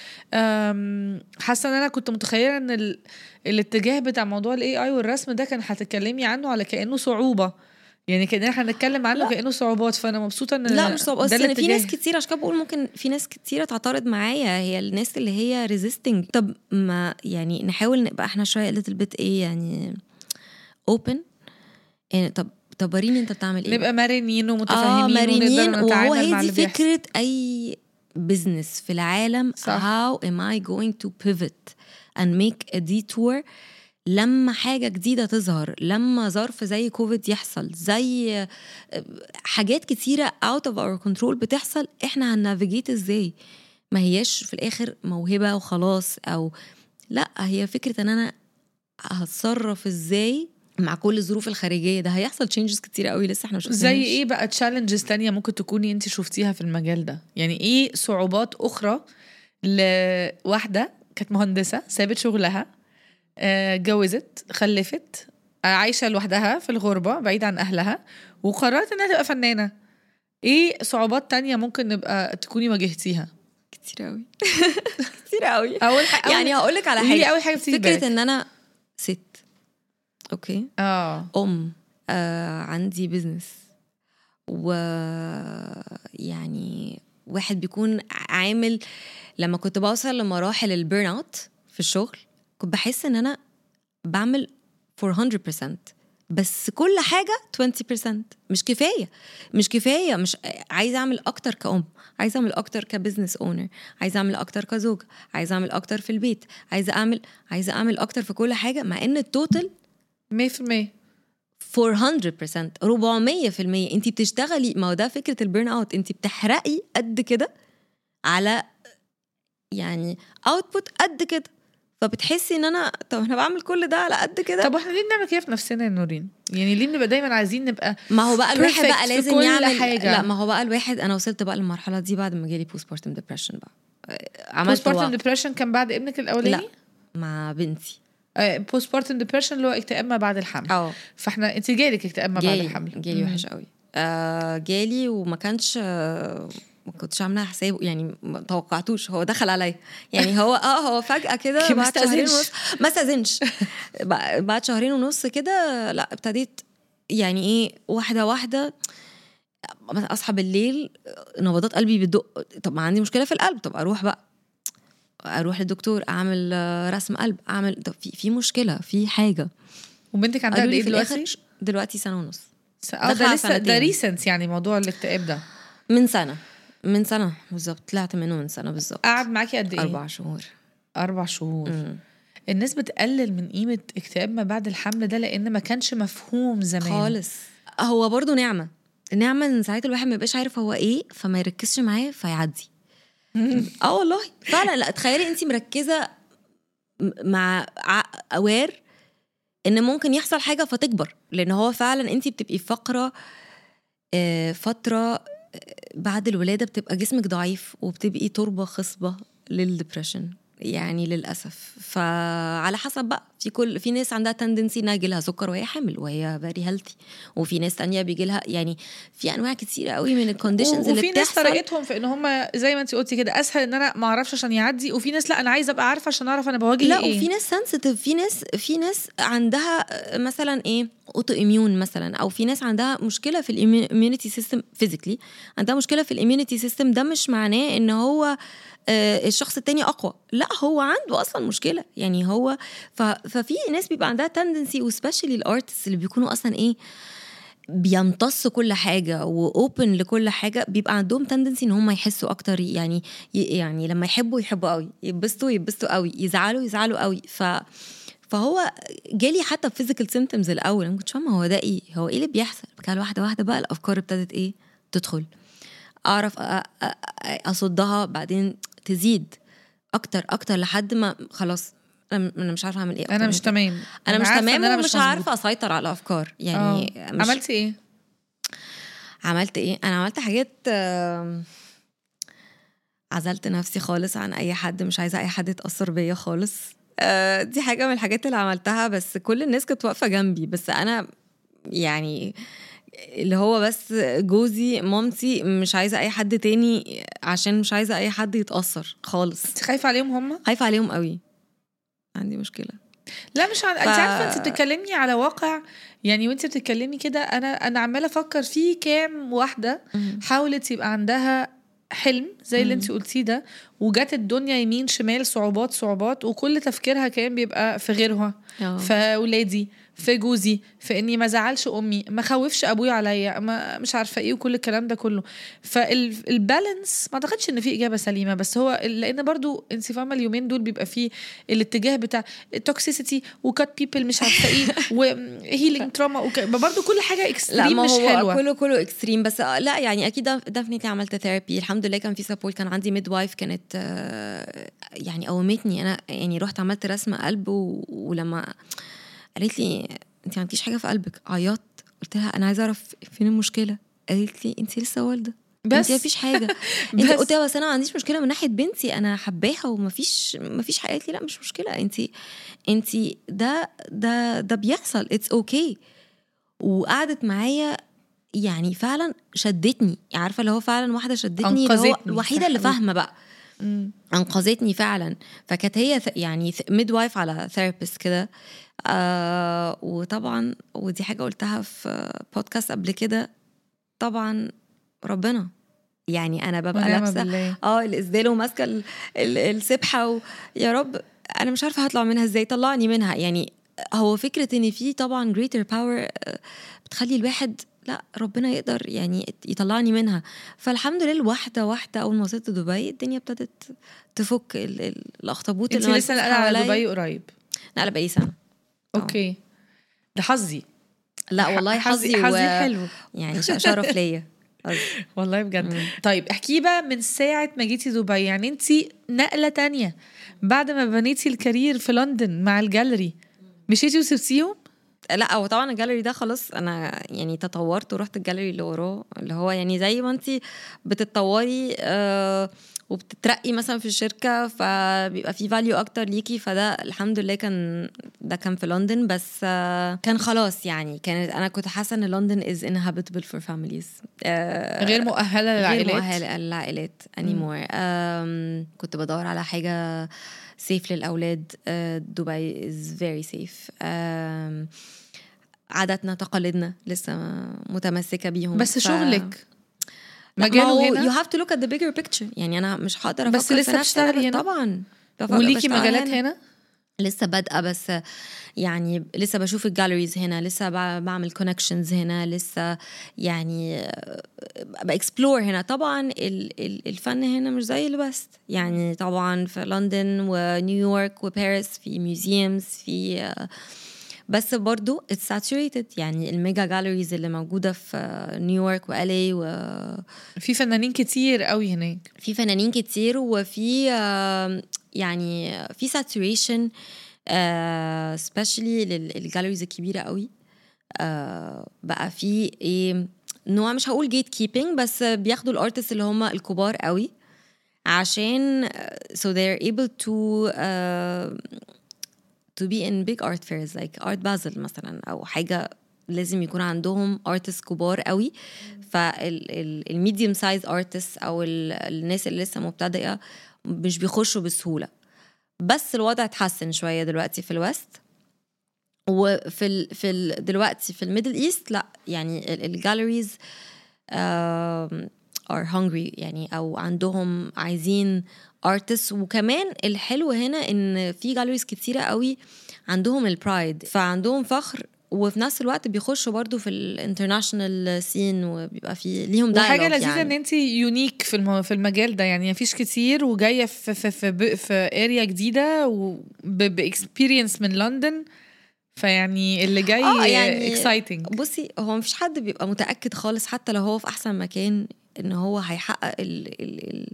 A: أم، حاسه ان انا كنت متخيله ان ال... الاتجاه بتاع موضوع الاي اي والرسم ده كان هتتكلمي عنه على كانه صعوبه يعني كان احنا هنتكلم عنه
B: لا.
A: كانه صعوبات فانا مبسوطه ان
B: لا مش صعب
A: ده
B: اصل أنا في ناس
A: الاتجاه.
B: كتير عشان كده بقول ممكن في ناس كتيره تعترض معايا هي الناس اللي هي ريزيستنج طب ما يعني نحاول نبقى احنا شويه little bit ايه يعني اوبن يعني طب طب وريني انت بتعمل ايه
A: نبقى مرنين
B: اه
A: ومتفاهمين
B: مرنين
A: ونقدر
B: وهو
A: نتعامل
B: هي
A: مع
B: دي
A: اللي بيحصل
B: فكره اي بزنس في العالم
A: صح.
B: how am I going to pivot and make a detour لما حاجة جديدة تظهر لما ظرف زي كوفيد يحصل زي حاجات كتيرة out of our control بتحصل احنا هننافيجيت ازاي ما هياش في الاخر موهبة وخلاص او لا هي فكرة ان انا هتصرف ازاي مع كل الظروف الخارجية ده هيحصل تشينجز كتير قوي لسه احنا مش
A: زي ايه بقى تشالنجز تانية ممكن تكوني انت شفتيها في المجال ده يعني ايه صعوبات اخرى لواحدة كانت مهندسة سابت شغلها آه، اتجوزت خلفت آه، عايشة لوحدها في الغربة بعيد عن أهلها وقررت إنها تبقى فنانة ايه صعوبات تانية ممكن نبقى تكوني واجهتيها
B: كتير قوي كتير قوي
A: أول حاجة
B: يعني هقول لك على
A: قولي لي
B: حاجه
A: أول حاجة بتيجي في
B: فكره
A: بالك.
B: ان انا ست اوكي
A: اه
B: ام آه عندي بزنس و يعني واحد بيكون عامل لما كنت بوصل لمراحل البيرن اوت في الشغل كنت بحس ان انا بعمل for 100% بس كل حاجة 20% مش كفاية مش كفاية مش عايزة أعمل أكتر كأم عايزة أعمل أكتر كبزنس أونر عايزة أعمل أكتر كزوجة عايزة أعمل أكتر في البيت عايزة أعمل عايزة أعمل أكتر في كل حاجة مع إن التوتال
A: 100%
B: 400% 400% انت بتشتغلي ما هو ده فكره البيرن اوت انت بتحرقي قد كده على يعني اوتبوت قد كده فبتحسي ان انا طب انا بعمل كل ده على قد كده
A: طب واحنا ليه بنعمل كده في نفسنا يا نورين يعني ليه بنبقى دايما عايزين نبقى
B: ما هو بقى الواحد
A: perfect
B: بقى
A: في
B: لازم
A: كل
B: يعمل
A: حاجة.
B: لا ما هو بقى الواحد انا وصلت بقى للمرحله دي بعد ما جالي بوست بارتم ديبرشن بقى عملت
A: بوست بارتم
B: وقت
A: ديبرشن كان بعد ابنك الاولاني
B: لا مع بنتي
A: بوست بارتم ديبرشن اللي هو اكتئاب ما بعد الحمل
B: اه
A: فاحنا انت جالك اكتئاب ما بعد
B: جالي
A: الحمل
B: جالي
A: مم.
B: وحش قوي آه جالي وما كانش آه ما كنتش عامله حسابه يعني ما توقعتوش هو دخل عليا يعني هو اه هو فجاه كده
A: ما
B: بعد شهرين
A: استأذنش.
B: ونص ما استاذنش ب- بعد شهرين ونص كده لا ابتديت يعني ايه واحده واحده مثلا اصحى بالليل نبضات قلبي بتدق طب ما عندي مشكله في القلب طب اروح بقى اروح للدكتور اعمل آه، رسم قلب اعمل طب في في مشكله في حاجه
A: وبنتك عندها
B: قالوا
A: قد
B: لي
A: ايه
B: في الاخر
A: دلوقتي؟
B: دلوقتي سنه ونص
A: س- اه
B: داخلة
A: ده
B: على
A: لسه ده
B: سنتين.
A: ريسنت يعني موضوع الاكتئاب ده
B: من سنة من سنة بالظبط طلعت منه من سنة بالظبط
A: قعد معاكي قد ايه؟
B: أربع شهور
A: أربع شهور
B: مم.
A: الناس بتقلل من قيمة اكتئاب ما بعد الحمل ده لأن ما كانش مفهوم زمان
B: خالص هو برضو نعمة نعمة ان ساعات الواحد ما يبقاش عارف هو ايه فما يركزش معاه فيعدي اه والله فعلا لا تخيلي انت مركزة م- مع اوير ان ممكن يحصل حاجة فتكبر لان هو فعلا انت بتبقي في فقرة آه، فترة آه، بعد الولادة بتبقى جسمك ضعيف وبتبقي تربة خصبة للدبريشن يعني للاسف فعلى حسب بقى في كل في ناس عندها تندنسي انها يجيلها سكر وهي حامل وهي فيري هيلثي وفي ناس تانية بيجي لها يعني في انواع كتيره قوي من الكونديشنز اللي
A: وفي ناس
B: بتحصل
A: طريقتهم في ان هم زي ما انت قلتي كده اسهل ان انا ما اعرفش عشان يعدي وفي ناس لا انا عايزه ابقى عارفه عشان اعرف انا بواجه
B: لا
A: ايه
B: وفي ناس سنسيتيف في ناس في ناس عندها مثلا ايه اوتو اميون مثلا او في ناس عندها مشكله في الاميونيتي سيستم فيزيكلي عندها مشكله في الاميونيتي سيستم ده مش معناه ان هو آه، الشخص التاني اقوى لا هو عنده اصلا مشكله يعني هو ف... ففي ناس بيبقى عندها تندنسي وسبيشالي الارتست اللي بيكونوا اصلا ايه بيمتصوا كل حاجه واوبن لكل حاجه بيبقى عندهم تندنسي ان هم يحسوا اكتر يعني يعني لما يحبوا يحبوا قوي يتبسطوا يتبسطوا قوي يزعلوا يزعلوا قوي ف فهو جالي حتى بفيزيكال سيمتومز الاول انا ما كنتش فاهمه هو ده ايه هو ايه اللي بيحصل كان واحده واحده بقى الافكار ابتدت ايه تدخل اعرف أ- أ- أ- اصدها بعدين تزيد اكتر اكتر لحد ما خلاص انا أنا مش عارفه اعمل ايه أكتر
A: انا
B: من
A: مش
B: كده.
A: تمام
B: انا مش
A: عارفة إن
B: تمام
A: أنا
B: ومش
A: مظبوطة.
B: عارفه اسيطر على الافكار يعني
A: آه.
B: مش
A: عملتي ايه؟
B: عملت ايه انا عملت حاجات آم، عزلت نفسي خالص عن اي حد مش عايزه اي حد يتاثر بيا خالص آه، دي حاجه من الحاجات اللي عملتها بس كل الناس كانت واقفه جنبي بس انا يعني اللي هو بس جوزي مامتي مش عايزه اي حد تاني عشان مش عايزه اي حد يتاثر خالص
A: انت خايفه عليهم هم؟
B: خايفه عليهم قوي عندي مشكله
A: لا مش عن...
B: ف-
A: انت عارفه انت بتتكلمي على واقع يعني وانت بتتكلمي كده انا انا عماله افكر في كام واحده حاولت يبقى عندها حلم زي اللي
B: مم.
A: انت قلتيه ده وجات الدنيا يمين شمال صعوبات صعوبات وكل تفكيرها كان بيبقى في غيرها
B: آه.
A: في اولادي في جوزي في اني ما زعلش امي ما خوفش ابويا عليا ما مش عارفه ايه وكل الكلام ده كله فالبالانس ما اعتقدش ان في اجابه سليمه بس هو لان برضو انت فاهمه اليومين دول بيبقى فيه الاتجاه بتاع التوكسيسيتي وكات بيبل مش عارفه ايه وهيلينج تراما برضو كل حاجه
B: لا
A: اكستريم
B: ما
A: مش
B: هو
A: حلوه
B: كله كله اكستريم بس آه، لا يعني اكيد دفنتلي عملت ثيرابي الحمد لله كان في سبورت كان عندي ميد وايف كانت آه، يعني قومتني انا يعني رحت عملت رسم قلب و... ولما قالت لي انت ما عندكيش حاجه في قلبك عيطت قلت لها انا عايزه اعرف فين المشكله قالت لي انت لسه والده
A: بس
B: انت مفيش حاجه انت
A: بس.
B: قلت لها بس انا ما عنديش مشكله من ناحيه بنتي انا حباها ومفيش مفيش حاجه قالت لي لا مش مشكله انت انت ده ده ده بيحصل اتس اوكي okay. وقعدت معايا يعني فعلا شدتني عارفه اللي هو فعلا واحده شدتني اللي هو
A: أنقذتني.
B: الوحيده اللي
A: صح.
B: فاهمه بقى
A: مم.
B: انقذتني فعلا فكانت هي ث- يعني ميد وايف على ثيرابيست كده آه وطبعا ودي حاجه قلتها في بودكاست قبل كده طبعا ربنا يعني انا ببقى
A: ونعم
B: لابسه
A: بالله
B: اه الاسدال وماسكه ال- ال- السبحه و... يا رب انا مش عارفه هطلع منها ازاي طلعني منها يعني هو فكره ان في طبعا greater power آه، بتخلي الواحد لا ربنا يقدر يعني يطلعني منها فالحمد لله واحده واحده اول ما وصلت دبي الدنيا ابتدت تفك ال- ال- الاخطبوط
A: انت
B: اللي
A: لسه
B: ملفوف
A: ناقله على
B: حواليا.
A: دبي قريب
B: نقله بقالي سنه
A: اوكي ده حظي
B: لا والله حظي
A: حظي
B: و-
A: حلو
B: يعني ش- شرف ليا قصدي.
A: والله بجد
B: مم.
A: طيب احكي بقى من ساعة ما جيتي دبي يعني انت نقلة تانية بعد ما بنيتي الكارير في لندن مع الجاليري مشيتي وسبتيهم
B: لا هو طبعا الجاليري ده خلاص انا يعني تطورت ورحت الجاليري اللي وراه اللي هو يعني زي ما انت بتتطوري آه وبتترقي مثلا في الشركه فبيبقى في فاليو اكتر ليكي فده الحمد لله كان ده كان في لندن بس آه كان خلاص يعني كانت انا كنت حاسه ان لندن از inhabitable for families آه
A: غير مؤهلة
B: غير
A: للعائلات
B: مؤهلة للعائلات anymore um, كنت بدور على حاجة سيف للأولاد uh, دبي is very safe um, عاداتنا تقاليدنا لسه متمسكة بيهم
A: بس
B: ف-
A: شغلك
B: لا، ما
A: مجاله
B: هو
A: هنا
B: you have to look at the bigger picture يعني أنا مش هقدر أفكر
A: بس
B: في
A: لسه
B: نفسي
A: بتشتغلي
B: أنا
A: هنا؟
B: طبعا بفكر-
A: وليكي
B: بشتغل
A: مجالات هنا
B: لسه بادئه بس يعني لسه بشوف الجاليريز هنا لسه بع- بعمل كونكشنز هنا لسه يعني باكسبلور هنا طبعا ال- ال- الفن هنا مش زي الوست يعني طبعا في لندن ونيويورك وباريس في ميوزيومز في بس برضو اتس ساتوريتد يعني الميجا جاليريز اللي موجوده في نيويورك والي و
A: في فنانين كتير قوي هناك
B: في فنانين كتير وفي آم، يعني في ساتوريشن سبيشالي للجاليريز الكبيره قوي آه، بقى في ايه نوع مش هقول جيت كيبنج بس بياخدوا الارتست اللي هم الكبار قوي عشان آه، so they're able to uh, to be in big art fairs like art basel مثلا او حاجه لازم يكون عندهم ارتست كبار قوي فالميديوم سايز ارتست او ال- الناس اللي لسه مبتدئه مش بيخشوا بسهوله بس الوضع اتحسن شويه دلوقتي في الوست وفي ال في ال دلوقتي في الميدل ايست لا يعني الجاليريز ار hungry يعني او عندهم عايزين ارتست وكمان الحلو هنا ان في جاليريز كتيره قوي عندهم البرايد فعندهم فخر وفي نفس الوقت بيخشوا برضو في الانترناشونال سين وبيبقى في ليهم
A: وحاجه
B: dialogue
A: لذيذه
B: يعني.
A: ان انت يونيك في المو... في المجال ده يعني مفيش كتير وجايه في في في, ب... في اريا جديده وباكسبيرينس من لندن فيعني اللي جاي
B: آه، يعني
A: اكسايتنج
B: بصي هو مفيش حد بيبقى متأكد خالص حتى لو هو في أحسن مكان إن هو هيحقق ال ال ال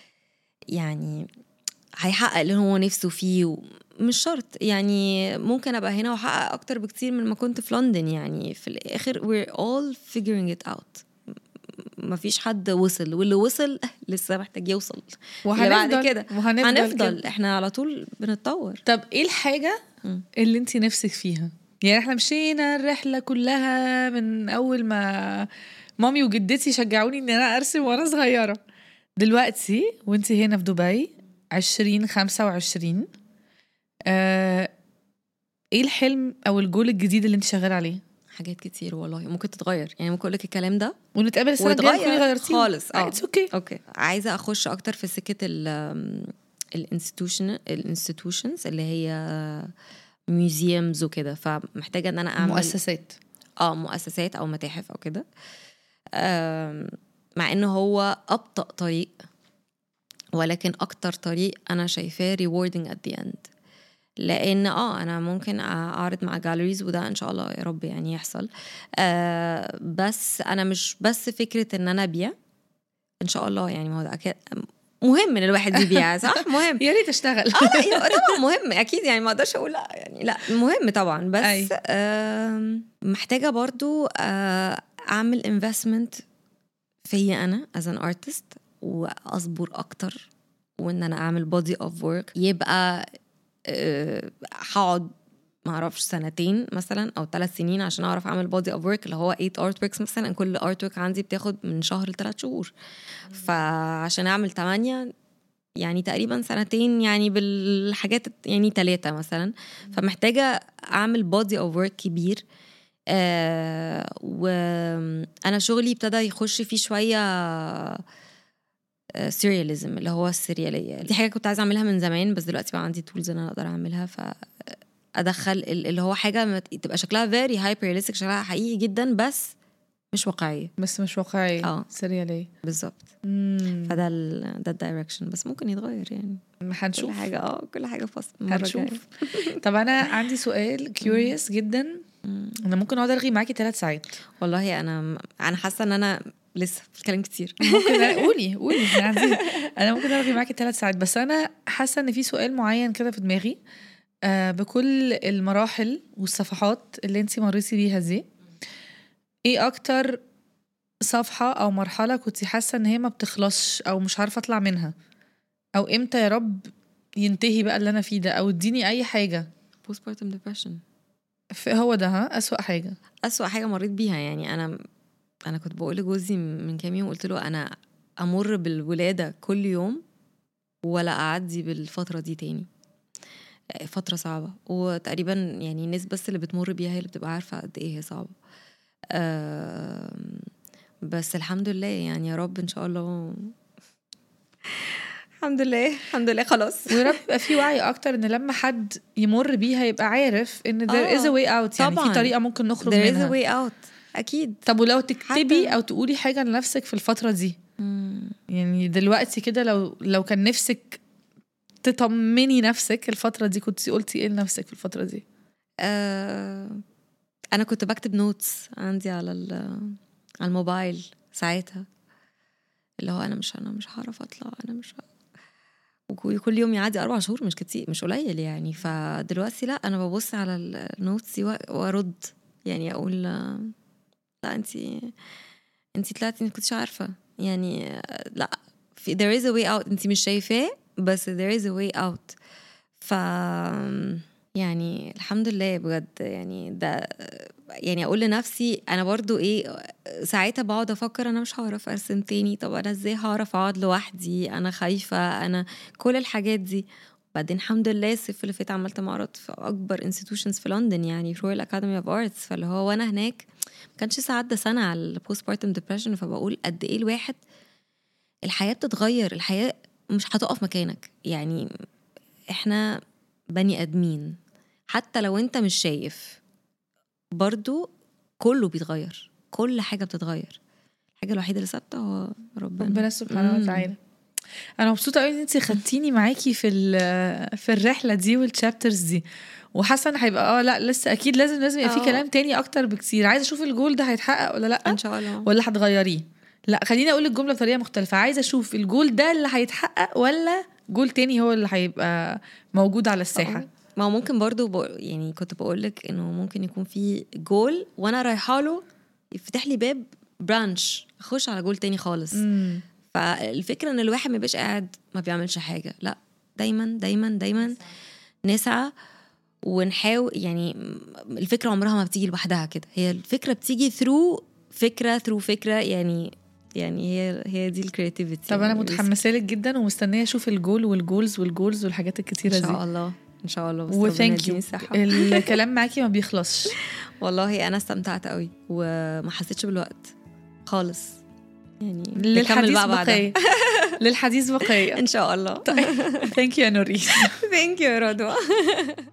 B: يعني هيحقق اللي هو نفسه فيه و- مش شرط يعني ممكن ابقى هنا واحقق اكتر بكتير من ما كنت في لندن يعني في الاخر we're all figuring it out مفيش حد وصل واللي وصل لسه محتاج يوصل اللي بعد
A: وهنفضل
B: كده
A: وهنفضل
B: هنفضل
A: كده.
B: احنا على طول بنتطور
A: طب ايه الحاجه
B: مم.
A: اللي انت نفسك فيها يعني احنا مشينا الرحله كلها من اول ما مامي وجدتي شجعوني ان انا ارسم وانا صغيره دلوقتي وانت هنا في دبي 20 25 آه ايه الحلم او الجول الجديد اللي انت شغال عليه
B: حاجات كتير والله ممكن تتغير يعني ممكن اقول لك الكلام ده
A: ونتقابل السنه الجايه تكوني
B: واتغير
A: غيرتيه
B: خالص اه
A: اتس اوكي
B: اوكي عايزه اخش اكتر في سكه ال الانستتيوشن الانستتيوشنز اللي هي ميوزيومز وكده فمحتاجه ان انا اعمل
A: مؤسسات
B: اه مؤسسات او متاحف او كده آم، مع انه هو ابطا طريق ولكن اكتر طريق انا شايفاه rewarding at the end لان اه انا ممكن اعرض مع جاليريز وده ان شاء الله يا رب يعني يحصل آه بس انا مش بس فكره ان انا ابيع ان شاء الله يعني ما هو ده أكيد مهم ان الواحد يبيع صح مهم
A: يا ريت اشتغل
B: اه لا يبقى طبعا مهم اكيد يعني ما اقدرش اقول لا يعني لا مهم طبعا بس
A: أي.
B: آم، محتاجه برضو آه، اعمل انفستمنت فيا انا از ان ارتست واصبر اكتر وان انا اعمل بودي اوف ورك يبقى آه، هقعد ما اعرفش سنتين مثلا او ثلاث سنين عشان اعرف اعمل بودي اوف ورك اللي هو 8 ارت وركس مثلا كل ارت ورك عندي بتاخد من شهر لثلاث شهور فعشان اعمل 8 يعني تقريبا سنتين يعني بالحاجات يعني ثلاثة مثلا فمحتاجة أعمل بودي أوف ورك كبير آه وأنا شغلي ابتدى يخش فيه شوية سيرياليزم اللي هو السريالية دي حاجة كنت عايزة أعملها من زمان بس دلوقتي بقى عندي تولز إن أنا أقدر أعملها ف أدخل ال- اللي هو حاجة ما ت- تبقى شكلها فيري هايبر رياليستيك شكلها حقيقي جدا بس مش واقعية
A: بس مش واقعي
B: آه.
A: سريالية
B: بالظبط
A: مم.
B: فده ال ده الدايركشن بس ممكن يتغير يعني كل
A: هنشوف
B: حاجة اه كل حاجة فاصل المرة الجاية.
A: هنشوف طب انا عندي سؤال كيوريوس جدا انا ممكن اقعد ارغي معاكي ثلاث ساعات
B: والله انا انا حاسه ان انا لسه في الكلام كتير
A: ممكن أ- قولي قولي إحنا قاعدين. انا ممكن ارغي معاكي ثلاث ساعات بس انا حاسه ان في سؤال معين كده في دماغي آه بكل المراحل والصفحات اللي انت مريتي بيها دي ايه اكتر صفحه او مرحله كنت حاسه ان هي ما بتخلصش او مش عارفه اطلع منها او امتى يا رب ينتهي بقى اللي انا فيه ده او اديني اي حاجه
B: postpartum depression
A: ف- هو ده ها اسوأ حاجه
B: أسوأ حاجة مريت بيها يعني أنا أنا كنت بقول لجوزي من كام يوم قلت له أنا أمر بالولادة كل يوم ولا أعدي بالفترة دي تاني فترة صعبة وتقريبا يعني الناس بس اللي بتمر بيها هي اللي بتبقى عارفة قد إيه هي صعبة آم، بس الحمد لله يعني يا رب إن شاء الله الحمد لله الحمد لله خلاص
A: ويا رب يبقى في وعي اكتر ان لما حد يمر بيها يبقى عارف ان there
B: آه،
A: is a way out يعني
B: طبعاً.
A: في طريقه ممكن نخرج
B: there is a
A: منها
B: way out أكيد
A: طب ولو تكتبي
B: حتى-
A: او تقولي حاجه لنفسك في الفتره دي
B: مم.
A: يعني دلوقتي كده لو لو كان نفسك تطمني نفسك الفتره دي كنت قلتي ايه لنفسك في الفتره دي
B: آه، انا كنت بكتب نوتس عندي على ال- على الموبايل ساعتها اللي هو انا مش انا مش هعرف اطلع انا مش ه- وك- كل يوم يعدي اربع شهور مش كتير مش قليل يعني فدلوقتي لا انا ببص على النوتس دي وأ- وارد يعني اقول آه، لا انت انت طلعتي انت كنتش عارفه يعني آه، لا في there is a way out انت مش شايفاه بس there is a way out ف يعني الحمد لله بجد يعني ده يعني اقول لنفسي انا برضو ايه ساعتها بقعد افكر انا مش هعرف ارسم تاني طب انا ازاي هعرف اقعد لوحدي انا خايفه انا كل الحاجات دي بعدين الحمد لله الصيف اللي فات عملت معرض في اكبر انستتيوشنز في لندن يعني في رويال اكاديمي اوف ارتس فاللي هو وانا هناك ما كانش لسه عدى سنه على البوست بارتم ديبرشن فبقول قد ايه الواحد الحياه بتتغير الحياه مش هتقف مكانك يعني احنا بني ادمين حتى لو انت مش شايف برضو كله بيتغير كل حاجه بتتغير الحاجه الوحيده اللي ثابته هو ربنا
A: ربنا سبحانه
B: مم.
A: وتعالى انا مبسوطه قوي ان انت خدتيني معاكي في ال- في الرحله دي والتشابترز دي وحاسه ان هيبقى اه لا لسه اكيد لازم لازم يبقى في
B: آه.
A: كلام تاني اكتر بكتير عايزه اشوف الجول ده هيتحقق ولا لا
B: ان شاء الله
A: ولا هتغيريه لا خليني اقول الجمله بطريقه مختلفه عايزه اشوف الجول ده اللي هيتحقق ولا جول تاني هو اللي هيبقى موجود على الساحه
B: ما هو ممكن برضو بق... يعني كنت بقولك انه ممكن يكون في جول وانا رايحه له يفتح لي باب برانش اخش على جول تاني خالص
A: مم.
B: فالفكره ان الواحد ما يبقاش قاعد ما بيعملش حاجه لا دايما دايما دايما نسعى ونحاول يعني الفكره عمرها ما بتيجي لوحدها كده هي الفكره بتيجي ثرو فكره ثرو فكره يعني يعني هي هي دي الكرياتيفيتي
A: طب انا متحمسه لك جدا ومستنيه اشوف الجول والجولز والجولز والحاجات الكتيره
B: ان
A: دي
B: شاء الله ان شاء الله بس ربنا
A: وثانك
B: يديني
A: يو
B: الصحة.
A: الكلام معاكي ما بيخلصش
B: والله انا استمتعت قوي وما حسيتش بالوقت خالص يعني نكمل
A: للحديث
B: بقى بعدها.
A: بقيه للحديث بقيه
B: ان شاء الله
A: ثانك يو يا نورين
B: ثانك يو يا رضوى